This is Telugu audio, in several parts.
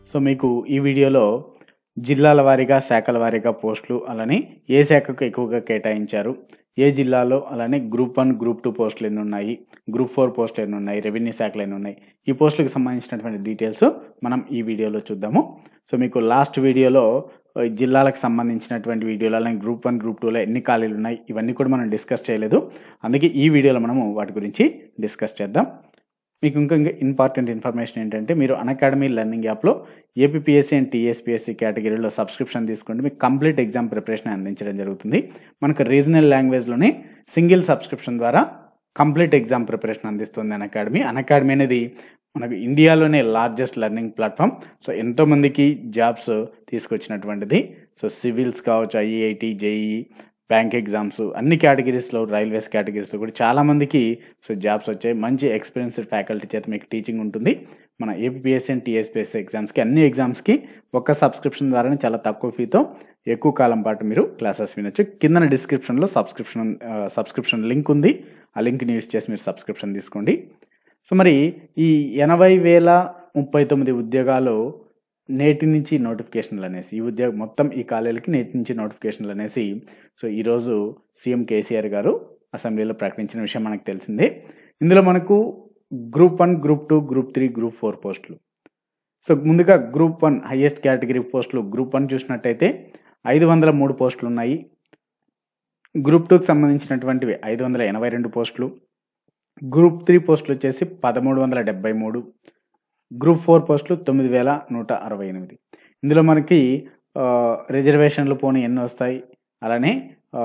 సో మీకు ఈ వీడియోలో జిల్లాల వారీగా శాఖల వారీగా పోస్టులు అలానే ఏ శాఖకు ఎక్కువగా కేటాయించారు ఏ జిల్లాలో అలానే గ్రూప్ వన్ గ్రూప్ టూ పోస్టులు ఎన్ని ఉన్నాయి గ్రూప్ ఫోర్ పోస్టులు ఎన్ని ఉన్నాయి రెవెన్యూ శాఖలు ఎన్ని ఉన్నాయి ఈ పోస్టులకు సంబంధించినటువంటి డీటెయిల్స్ మనం ఈ వీడియోలో చూద్దాము సో మీకు లాస్ట్ వీడియోలో ఆ, జిల్లాలకు సంబంధించినటువంటి వీడియోలు అలానే గ్రూప్ వన్ గ్రూప్ టూలో ఎన్ని ఖాళీలు ఉన్నాయి ఇవన్నీ కూడా మనం డిస్కస్ చేయలేదు అందుకే ఈ వీడియోలో మనము వాటి గురించి డిస్కస్ చేద్దాం మీకు ఇంకా ఇంపార్టెంట్ ఇన్ఫర్మేషన్ ఏంటంటే మీరు అకాడమీ లెర్నింగ్ యాప్లో ఏపీఎస్సీ అండ్ టీఎస్పీఎస్సీ కేటగిరీలో సబ్స్క్రిప్షన్ తీసుకుంటే మీకు కంప్లీట్ ఎగ్జామ్ ప్రిపరేషన్ అందించడం జరుగుతుంది మనకు రీజనల్ లాంగ్వేజ్లోనే సింగిల్ సబ్స్క్రిప్షన్ ద్వారా కంప్లీట్ ఎగ్జామ్ ప్రిపరేషన్ అందిస్తుంది అన్ అకాడమీ అన్ అకాడమీ అనేది మనకు ఇండియాలోనే లార్జెస్ట్ లెర్నింగ్ ప్లాట్ఫామ్ సో ఎంతోమందికి జాబ్స్ తీసుకొచ్చినటువంటిది సో సివిల్స్ కావచ్చు ఐఐటి జేఈ బ్యాంక్ ఎగ్జామ్స్ అన్ని కేటగిరీస్లో రైల్వేస్ కేటగిరీస్లో కూడా చాలామందికి సో జాబ్స్ వచ్చాయి మంచి ఎక్స్పీరియన్స్డ్ ఫ్యాకల్టీ చేత మీకు టీచింగ్ ఉంటుంది మన ఏపీఎస్సీ అండ్ టీఎస్పీఎస్సీ ఎగ్జామ్స్కి అన్ని ఎగ్జామ్స్కి ఒక్క సబ్స్క్రిప్షన్ ద్వారానే చాలా తక్కువ ఫీతో ఎక్కువ కాలం పాటు మీరు క్లాసెస్ వినొచ్చు కింద డిస్క్రిప్షన్లో సబ్స్క్రిప్షన్ సబ్స్క్రిప్షన్ లింక్ ఉంది ఆ లింక్ని యూస్ చేసి మీరు సబ్స్క్రిప్షన్ తీసుకోండి సో మరి ఈ ఎనభై వేల ముప్పై తొమ్మిది ఉద్యోగాలు నేటి నుంచి నోటిఫికేషన్లు అనేసి ఈ ఉద్యోగ మొత్తం ఈ కాలేజీలకి నేటి నుంచి నోటిఫికేషన్లు అనేసి సో ఈరోజు సీఎం కేసీఆర్ గారు అసెంబ్లీలో ప్రకటించిన విషయం మనకు తెలిసిందే ఇందులో మనకు group one group two group three group four పోస్టులు సో ముందుగా గ్రూప్ వన్ హైయెస్ట్ కేటగిరీ పోస్టులు గ్రూప్ వన్ చూసినట్టయితే ఐదు వందల మూడు పోస్టులు ఉన్నాయి గ్రూప్ టూకి సంబంధించినటువంటివి ఐదు వందల ఎనభై రెండు పోస్టులు గ్రూప్ త్రీ పోస్టులు వచ్చేసి పదమూడు వందల డెబ్బై మూడు గ్రూప్ ఫోర్ పోస్టులు తొమ్మిది వేల నూట అరవై ఎనిమిది ఇందులో మనకి ఆ, రిజర్వేషన్లు పోనీ ఎన్ని వస్తాయి అలానే ఆ,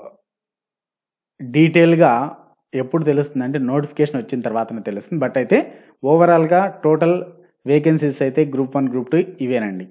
డీటెయిల్గా ఎప్పుడు తెలుస్తుంది అంటే నోటిఫికేషన్ వచ్చిన తర్వాతనే తెలుస్తుంది బట్ అయితే ఓవరాల్గా టోటల్ వేకెన్సీస్ అయితే గ్రూప్ వన్ గ్రూప్ టూ ఇవేనండి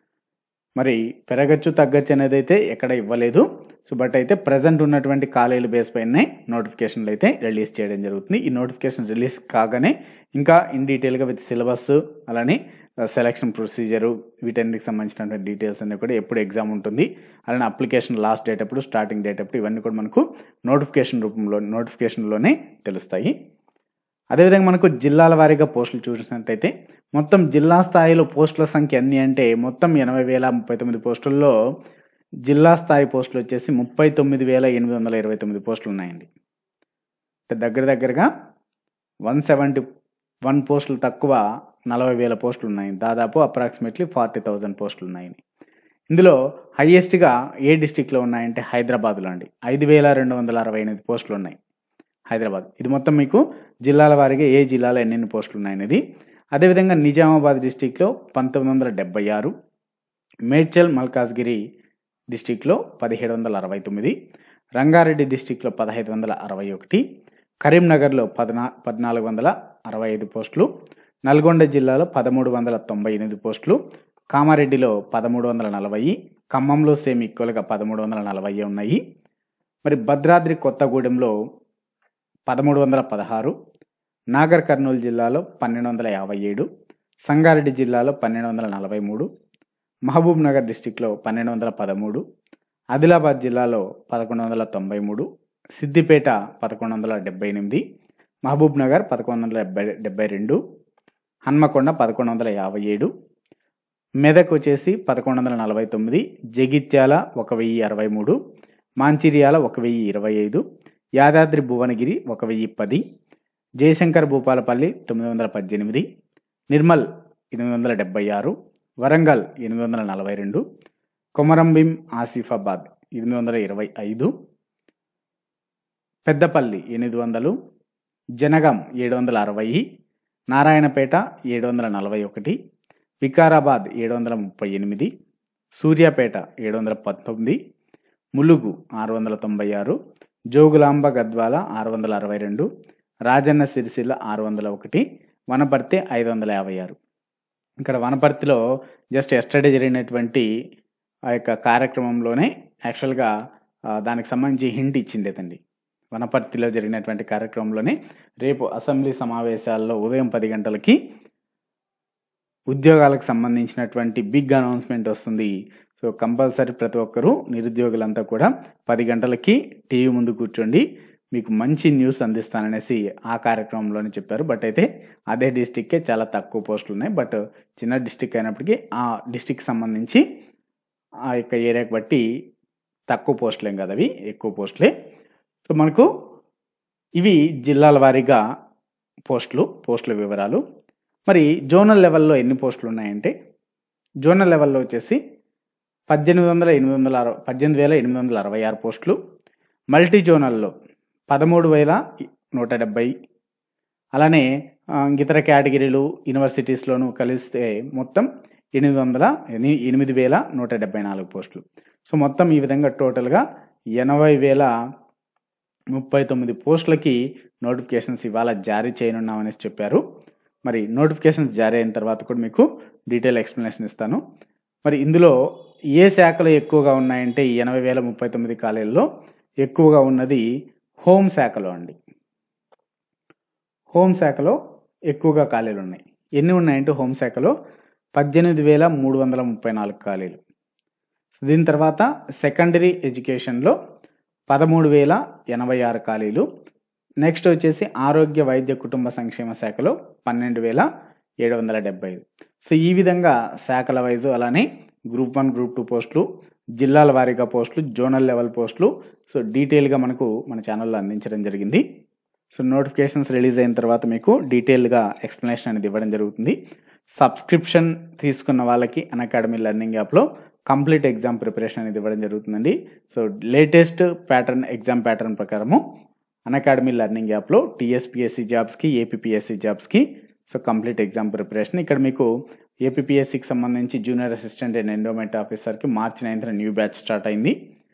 మరి పెరగచ్చు తగ్గచ్చు అనేది అయితే ఎక్కడ ఇవ్వలేదు సో బట్ అయితే ప్రజెంట్ ఉన్నటువంటి కాలేజీల బేస్ పైనే నోటిఫికేషన్లు అయితే రిలీజ్ చేయడం జరుగుతుంది ఈ నోటిఫికేషన్ రిలీజ్ కాగానే ఇంకా ఇన్ డీటెయిల్గా విత్ సిలబస్ అలానే సెలక్షన్ ప్రొసీజరు వీటన్నిటికి సంబంధించినటువంటి డీటెయిల్స్ అన్ని కూడా ఎప్పుడు ఎగ్జామ్ ఉంటుంది అలానే అప్లికేషన్ లాస్ట్ డేట్ అప్పుడు స్టార్టింగ్ డేట్ అప్పుడు ఇవన్నీ కూడా మనకు నోటిఫికేషన్ రూపంలో నోటిఫికేషన్లోనే తెలుస్తాయి అదేవిధంగా మనకు జిల్లాల వారీగా పోస్టులు చూసినట్టయితే మొత్తం జిల్లా స్థాయిలో పోస్టుల సంఖ్య ఎన్ని అంటే మొత్తం ఎనభై వేల ముప్పై తొమ్మిది పోస్టుల్లో జిల్లా స్థాయి పోస్టులు వచ్చేసి ముప్పై తొమ్మిది వేల ఎనిమిది వందల ఇరవై తొమ్మిది పోస్టులు ఉన్నాయండి అంటే దగ్గర దగ్గరగా వన్ సెవెంటీ వన్ పోస్టులు తక్కువ నలభై వేల పోస్టులు ఉన్నాయి దాదాపు అప్రాక్సిమేట్లీ ఫార్టీ థౌజండ్ పోస్టులు ఉన్నాయి ఇందులో హైయెస్ట్గా ఏ డిస్టిక్లో ఉన్నాయంటే హైదరాబాద్లో అండి ఐదు వేల రెండు వందల అరవై ఎనిమిది పోస్టులు ఉన్నాయి హైదరాబాద్ ఇది మొత్తం మీకు జిల్లాల వారీగా ఏ జిల్లాలో ఎన్నెన్ని పోస్టులు ఉన్నాయనేది అదేవిధంగా నిజామాబాద్ డిస్టిక్లో పంతొమ్మిది వందల డెబ్బై ఆరు మేడ్చల్ మల్కాజ్గిరి డిస్టిక్లో పదిహేడు వందల అరవై తొమ్మిది రంగారెడ్డి డిస్టిక్లో పదహైదు వందల అరవై ఒకటి కరీంనగర్లో పద్నా పద్నాలుగు వందల అరవై ఐదు పోస్టులు నల్గొండ జిల్లాలో పదమూడు వందల తొంభై ఎనిమిది పోస్టులు కామారెడ్డిలో పదమూడు వందల నలభై ఖమ్మంలో సేమ్ ఈక్వల్గా పదమూడు వందల నలభై ఉన్నాయి మరి భద్రాద్రి కొత్తగూడెంలో పదమూడు వందల పదహారు నాగర్ కర్నూలు జిల్లాలో పన్నెండు వందల యాభై ఏడు సంగారెడ్డి జిల్లాలో పన్నెండు వందల నలభై మూడు మహబూబ్ నగర్ డిస్టిక్లో పన్నెండు వందల పదమూడు ఆదిలాబాద్ జిల్లాలో పదకొండు వందల తొంభై మూడు సిద్దిపేట పదకొండు వందల డెబ్బై ఎనిమిది మహబూబ్ నగర్ పదకొండు వందల డెబ్బై డెబ్బై రెండు హన్మకొండ పదకొండు వందల యాభై ఏడు మెదక్ వచ్చేసి పదకొండు వందల నలభై తొమ్మిది జగిత్యాల ఒక వెయ్యి అరవై మూడు మాంచిర్యాల ఒక వెయ్యి ఇరవై ఐదు యాదాద్రి భువనగిరి ఒక వెయ్యి పది జయశంకర్ భూపాలపల్లి తొమ్మిది వందల పద్దెనిమిది నిర్మల్ ఎనిమిది వందల డెబ్బై ఆరు వరంగల్ ఎనిమిది వందల నలభై రెండు కొమరంభీం ఆసిఫాబాద్ ఎనిమిది వందల ఇరవై ఐదు పెద్దపల్లి ఎనిమిది వందలు జనగాం ఏడు వందల అరవై నారాయణపేట ఏడు వందల నలభై ఒకటి వికారాబాద్ ఏడు వందల ముప్పై ఎనిమిది సూర్యాపేట ఏడు వందల పంతొమ్మిది ములుగు ఆరు వందల తొంభై ఆరు జోగులాంబ గద్వాల ఆరు వందల అరవై రెండు రాజన్న సిరిసిల్ల ఆరు వందల ఒకటి వనపర్తి ఐదు వందల యాభై ఆరు ఇక్కడ వనపర్తిలో జస్ట్ ఎస్టర్డే జరిగినటువంటి ఆ యొక్క కార్యక్రమంలోనే యాక్చువల్గా ఆ, దానికి సంబంధించి హింట్ ఇచ్చింది అదండి వనపర్తిలో జరిగినటువంటి కార్యక్రమంలోనే రేపు అసెంబ్లీ సమావేశాల్లో ఉదయం పది గంటలకి ఉద్యోగాలకు సంబంధించినటువంటి బిగ్ అనౌన్స్మెంట్ వస్తుంది సో కంపల్సరీ ప్రతి ఒక్కరూ నిరుద్యోగులంతా కూడా పది గంటలకి టీవీ ముందు కూర్చోండి మీకు మంచి న్యూస్ అందిస్తాననేసి ఆ కార్యక్రమంలోనే చెప్పారు బట్ అయితే అదే డిస్టిక్కే చాలా తక్కువ పోస్టులు ఉన్నాయి బట్ చిన్న డిస్టిక్ అయినప్పటికీ ఆ డిస్టిక్ సంబంధించి ఆ యొక్క ఏరియాకి బట్టి తక్కువ పోస్టులేం కదా అవి ఎక్కువ పోస్టులే సో మనకు ఇవి జిల్లాల వారీగా పోస్టులు పోస్టుల వివరాలు మరి జోనల్ లెవెల్లో ఎన్ని పోస్టులు ఉన్నాయంటే జోనల్ లెవెల్లో వచ్చేసి పద్దెనిమిది వందల ఎనిమిది వందల అరవై పద్దెనిమిది వేల ఎనిమిది వందల అరవై ఆరు పోస్టులు మల్టీ జోనల్లో పదమూడు వేల నూట డెబ్బై అలానే ఆ, ఇతర కేటగిరీలు యూనివర్సిటీస్లోనూ కలిస్తే మొత్తం ఎనిమిది వందల ఎని- ఎనిమిది వేల నూట డెబ్బై నాలుగు పోస్టులు సో మొత్తం ఈ విధంగా టోటల్గా ఎనభై వేల ముప్పై తొమ్మిది పోస్టులకి నోటిఫికేషన్స్ ఇవాళ జారీ చేయనున్నామనేసి చెప్పారు మరి నోటిఫికేషన్స్ జారీ అయిన తర్వాత కూడా మీకు డీటెయిల్ ఎక్స్ప్లెనేషన్ ఇస్తాను మరి ఇందులో ఏ శాఖలు ఎక్కువగా ఉన్నాయంటే ఈ ఎనభై వేల ముప్పై తొమ్మిది కాలేజీల్లో ఎక్కువగా ఉన్నది హోమ్ శాఖలో అండి హోమ్ శాఖలో ఎక్కువగా ఖాళీలు ఉన్నాయి ఎన్ని ఉన్నాయంటే హోమ్ శాఖలో పద్దెనిమిది వేల మూడు వందల ముప్పై నాలుగు ఖాళీలు దీని తర్వాత సెకండరీ ఎడ్యుకేషన్లో పదమూడు వేల ఎనభై ఆరు ఖాళీలు నెక్స్ట్ వచ్చేసి ఆరోగ్య వైద్య కుటుంబ సంక్షేమ శాఖలో పన్నెండు వేల ఏడు వందల డెబ్బై ఐదు సో ఈ విధంగా శాఖల వైజు అలానే గ్రూప్ వన్ గ్రూప్ టూ పోస్టులు జిల్లాల వారీగా పోస్టులు జోనల్ లెవెల్ పోస్టులు సో డీటెయిల్గా మనకు మన ఛానల్లో అందించడం జరిగింది సో నోటిఫికేషన్స్ రిలీజ్ అయిన తర్వాత మీకు డీటెయిల్గా ఎక్స్ప్లెనేషన్ అనేది ఇవ్వడం జరుగుతుంది సబ్స్క్రిప్షన్ తీసుకున్న వాళ్ళకి అన్ అకాడమీ లెర్నింగ్ యాప్లో కంప్లీట్ ఎగ్జామ్ ప్రిపరేషన్ అనేది ఇవ్వడం జరుగుతుందండి so latest pattern exam pattern ప్రకారము అన్ అకాడమీ లెర్నింగ్ యాప్లో టీఎస్పిఎస్సి జాబ్స్కి ఏపీఎస్సి జాబ్స్కి సో కంప్లీట్ ఎగ్జామ్ ప్రిపరేషన్ ఇక్కడ మీకు ఏపీఎస్సికి సంబంధించి జూనియర్ అసిస్టెంట్ అండ్ ఎండోమెంట్ ఆఫీసర్కి మార్చి నైన్త్ న్యూ బ్యాచ్ స్టార్ట్ అయింది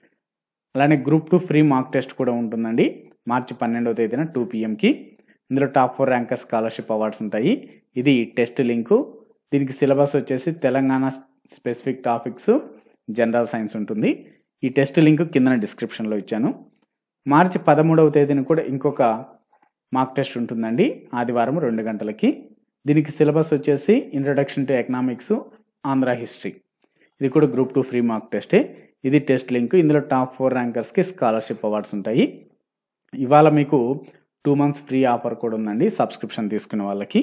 అలానే group two free mark test కూడా ఉంటుందండి మార్చి పన్నెండవ తేదీన టూ పిఎంకి ఇందులో top four ranker scholarship awards ఉంటాయి ఇది టెస్ట్ లింకు దీనికి సిలబస్ వచ్చేసి Telangana specific topics general science ఉంటుంది ఈ టెస్ట్ లింక్ కింద డిస్క్రిప్షన్లో ఇచ్చాను మార్చి పదమూడవ తేదీన కూడా ఇంకొక మార్క్ టెస్ట్ ఉంటుందండి ఆదివారం రెండు గంటలకి దీనికి సిలబస్ వచ్చేసి introduction to economics Andhra history ఇది కూడా గ్రూప్ టూ ఫ్రీ మార్క్ టెస్టే ఇది టెస్ట్ లింక్ ఇందులో టాప్ ఫోర్ ర్యాంకర్స్కి స్కాలర్షిప్ అవార్డ్స్ ఉంటాయి ఇవాళ మీకు టూ మంత్స్ ఫ్రీ ఆఫర్ కూడా ఉందండి సబ్స్క్రిప్షన్ తీసుకునే వాళ్ళకి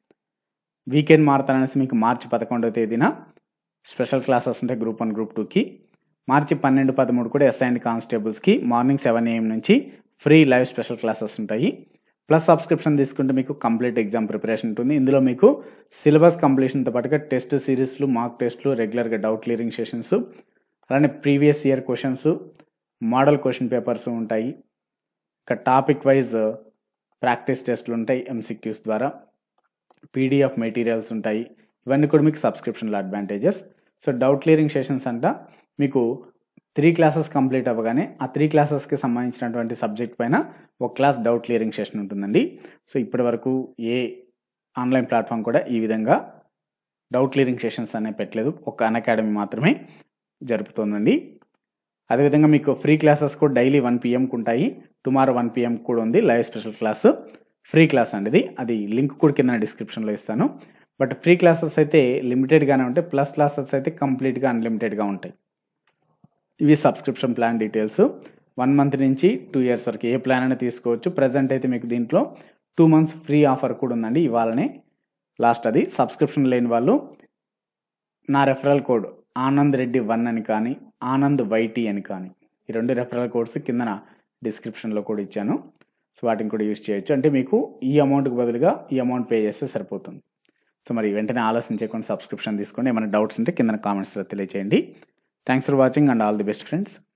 వీకెండ్ మారుతాననేసి మీకు మార్చి పదకొండవ తేదీన స్పెషల్ క్లాసెస్ ఉంటాయి గ్రూప్ వన్ గ్రూప్ టూకి మార్చి పన్నెండు పదమూడు కూడా ఎస్ఐండ్ కానిస్టేబుల్స్కి మార్నింగ్ సెవెన్ ఏఎం నుంచి ఫ్రీ లైవ్ స్పెషల్ క్లాసెస్ ఉంటాయి ప్లస్ సబ్స్క్రిప్షన్ తీసుకుంటే మీకు కంప్లీట్ ఎగ్జామ్ ప్రిపరేషన్ ఉంటుంది ఇందులో మీకు సిలబస్ కంప్లీషన్తో పాటుగా టెస్ట్ సిరీస్లు మార్క్ టెస్ట్లు రెగ్యులర్గా డౌట్ క్లియరింగ్ సెషన్స్ అలానే previous year questions model question papers ఉంటాయి ఇక టాపిక్ వైజ్ ప్రాక్టీస్ టెస్ట్లు ఉంటాయి ఎంసీక్యూస్ ద్వారా పీడిఎఫ్ మెటీరియల్స్ ఉంటాయి ఇవన్నీ కూడా మీకు సబ్స్క్రిప్షన్లో advantages so doubt clearing sessions అంట మీకు త్రీ క్లాసెస్ కంప్లీట్ అవ్వగానే ఆ త్రీ క్లాసెస్కి సంబంధించినటువంటి సబ్జెక్ట్ పైన ఒక క్లాస్ డౌట్ క్లియరింగ్ సెషన్ ఉంటుందండి సో ఇప్పటి వరకు ఏ ఆన్లైన్ ప్లాట్ఫామ్ కూడా ఈ విధంగా డౌట్ క్లియరింగ్ సెషన్స్ అనేవి పెట్టలేదు ఒక అన్ అకాడమీ మాత్రమే జరుపుతోందండి అదేవిధంగా మీకు ఫ్రీ క్లాసెస్ కూడా డైలీ వన్ పిఎంకి ఉంటాయి టుమారో వన్ పిఎం కూడా ఉంది live special class free class అండి ఇది అది లింక్ కూడా కింద డిస్క్రిప్షన్లో ఇస్తాను బట్ ఫ్రీ క్లాసెస్ అయితే లిమిటెడ్గానే ఉంటాయి ప్లస్ క్లాసెస్ అయితే కంప్లీట్గా అన్లిమిటెడ్గా ఉంటాయి ఇవి subscription plan details one month నుంచి టూ ఇయర్స్ వరకు ఏ ప్లాన్ అయినా తీసుకోవచ్చు ప్రజెంట్ అయితే మీకు దీంట్లో టూ మంత్స్ ఫ్రీ ఆఫర్ కూడా ఉందండి ఇవాళనే లాస్ట్ అది సబ్స్క్రిప్షన్ లేని వాళ్ళు నా referral code Anand Reddy one అని కానీ ఆనంద్ వైటీ అని కానీ ఈ రెండు రెఫరల్ కోడ్స్ కింద డిస్క్రిప్షన్లో కూడా ఇచ్చాను సో వాటిని కూడా యూజ్ చేయొచ్చు అంటే మీకు ఈ అమౌంట్కి బదులుగా ఈ అమౌంట్ పే చేస్తే సరిపోతుంది సో మరి వెంటనే ఆలస్యం చేయకుండా సబ్స్క్రిప్షన్ తీసుకోండి ఏమైనా డౌట్స్ ఉంటే కింద కామెంట్స్లో తెలియచేయండి thanks for watching and all the best friends